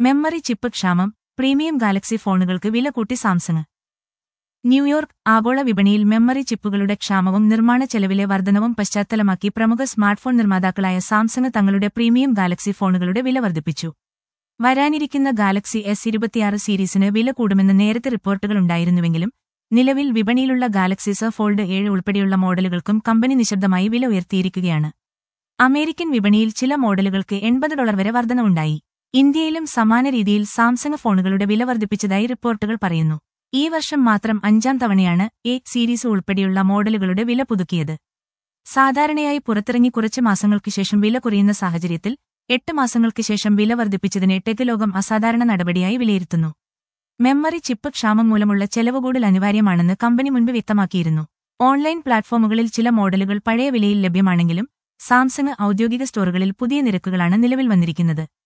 memory chip ക്ഷാമം premium Galaxy ഫോണുകൾക്ക് വില കൂട്ടി സാംസങ് ന്യൂയോർക്ക് ആഗോള വിപണിയിൽ മെമ്മറി ചിപ്പുകളുടെ ക്ഷാമവും നിർമ്മാണ ചെലവിലെ വർധനവും പശ്ചാത്തലമാക്കി പ്രമുഖ സ്മാർട്ട്ഫോൺ നിർമ്മാതാക്കളായ സാംസങ് തങ്ങളുടെ പ്രീമിയം ഗാലക്സി ഫോണുകളുടെ വില വർദ്ധിപ്പിച്ചു വരാനിരിക്കുന്ന ഗാലക്സി എസ് ഇരുപത്തിയാറ് സീരീസിന് വില കൂടുമെന്ന് നേരത്തെ റിപ്പോർട്ടുകളുണ്ടായിരുന്നുവെങ്കിലും നിലവിൽ വിപണിയിലുള്ള ഗാലക്സി സ ഫോൾഡ് ഏഴ് ഉൾപ്പെടെയുള്ള മോഡലുകൾക്കും കമ്പനി നിശബ്ദമായി വില ഉയർത്തിയിരിക്കുകയാണ് അമേരിക്കൻ വിപണിയിൽ ചില മോഡലുകൾക്ക് എൺപത് ഡോളർ വരെ വർധനവുണ്ടായി ഇന്ത്യയിലും സമാന രീതിയിൽ സാംസങ് ഫോണുകളുടെ വില വർദ്ധിപ്പിച്ചതായി റിപ്പോർട്ടുകൾ പറയുന്നു ഈ വർഷം മാത്രം അഞ്ചാം തവണയാണ് എ സീരീസ് ഉൾപ്പെടെയുള്ള മോഡലുകളുടെ വില പുതുക്കിയത് സാധാരണയായി പുറത്തിറങ്ങി കുറച്ച് മാസങ്ങൾക്ക് ശേഷം വില കുറയുന്ന സാഹചര്യത്തിൽ എട്ട് മാസങ്ങൾക്ക് ശേഷം വില വർദ്ധിപ്പിച്ചതിനെ ടെക് ലോകം അസാധാരണ നടപടിയായി വിലയിരുത്തുന്നു മെമ്മറി ചിപ്പ് ക്ഷാമം മൂലമുള്ള ചെലവ് കൂടുതൽ അനിവാര്യമാണെന്ന് കമ്പനി മുൻപ് വ്യക്തമാക്കിയിരുന്നു ഓൺലൈൻ പ്ലാറ്റ്ഫോമുകളിൽ ചില മോഡലുകൾ പഴയ വിലയിൽ ലഭ്യമാണെങ്കിലും സാംസങ് ഔദ്യോഗിക സ്റ്റോറുകളിൽ പുതിയ നിരക്കുകളാണ് നിലവിൽ വന്നിരിക്കുന്നത്